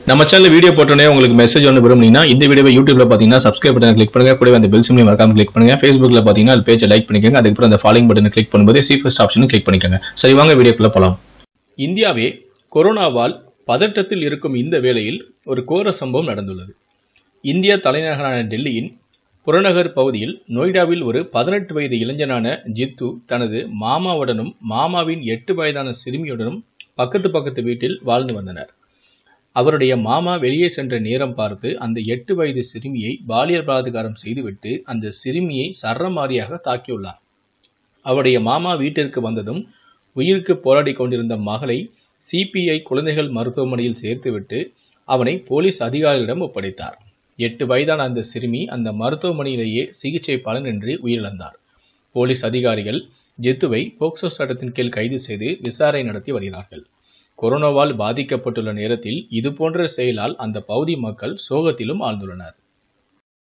நம்ம channel video போட்டோன்னே உங்களுக்கு மெசேஜ் ஒன்று விரும்புனீங்கன்னா இந்த வீடியோவை யூடியூப்ல பார்த்தீங்கன்னா சப்ஸ்கிரைப் பட்டன் கிளிக் பண்ணுங்க கூடவே அந்த பெல் சிம்லையும் மறக்காம கிளிக் பண்ணுங்க ஃபேஸ்புக்ல பார்த்தீங்கன்னா அது பேஜை லைக் பண்ணிக்கோங்க அதுக்கப்புறம் அந்த ஃபாலோயிங் பட்டனை கிளிக் பண்ணும்போது சி ஃபர்ஸ்ட் ஆப்ஷனும் கிளிக் பண்ணிக்கோங்க சரி வாங்க வீடியோக்குள்ள போலாம் இந்தியாவே கொரோனாவால் பதட்டத்தில் இருக்கும் இந்த வேளையில் ஒரு கோர சம்பவம் நடந்துள்ளது இந்திய தலைநகரான டெல்லியின் புறநகர் பகுதியில் நொய்டாவில் ஒரு பதினெட்டு வயது இளைஞனான ஜித்து தனது மாமாவுடனும் மாமாவின் எட்டு வயதான சிறுமியுடனும் பக்கத்து பக்கத்து வீட்டில் வாழ்ந்து வந்தனர் அவருடைய மாமா வெளியே சென்ற நேரம் பார்த்து அந்த எட்டு வயது சிறுமியை பாலியல் பலாத்காரம் செய்துவிட்டு அந்த சிறுமியை சரமாரியாக தாக்கியுள்ளார் அவருடைய மாமா வீட்டிற்கு வந்ததும் உயிருக்கு போராடி கொண்டிருந்த மகளை சிபிஐ குழந்தைகள் மருத்துவமனையில் சேர்த்துவிட்டு அவனை போலீஸ் அதிகாரிகளிடம் ஒப்படைத்தார் எட்டு வயதான அந்த சிறுமி அந்த மருத்துவமனையிலேயே சிகிச்சை பலனின்றி உயிரிழந்தார் போலீஸ் அதிகாரிகள் ஜித்துவை போக்சோ சட்டத்தின் கீழ் கைது செய்து விசாரணை நடத்தி வருகிறார்கள் கொரோனாவால் பாதிக்கப்பட்டுள்ள நேரத்தில் இதுபோன்ற செயலால் அந்த பகுதி மக்கள் சோகத்திலும் ஆழ்ந்துள்ளனர்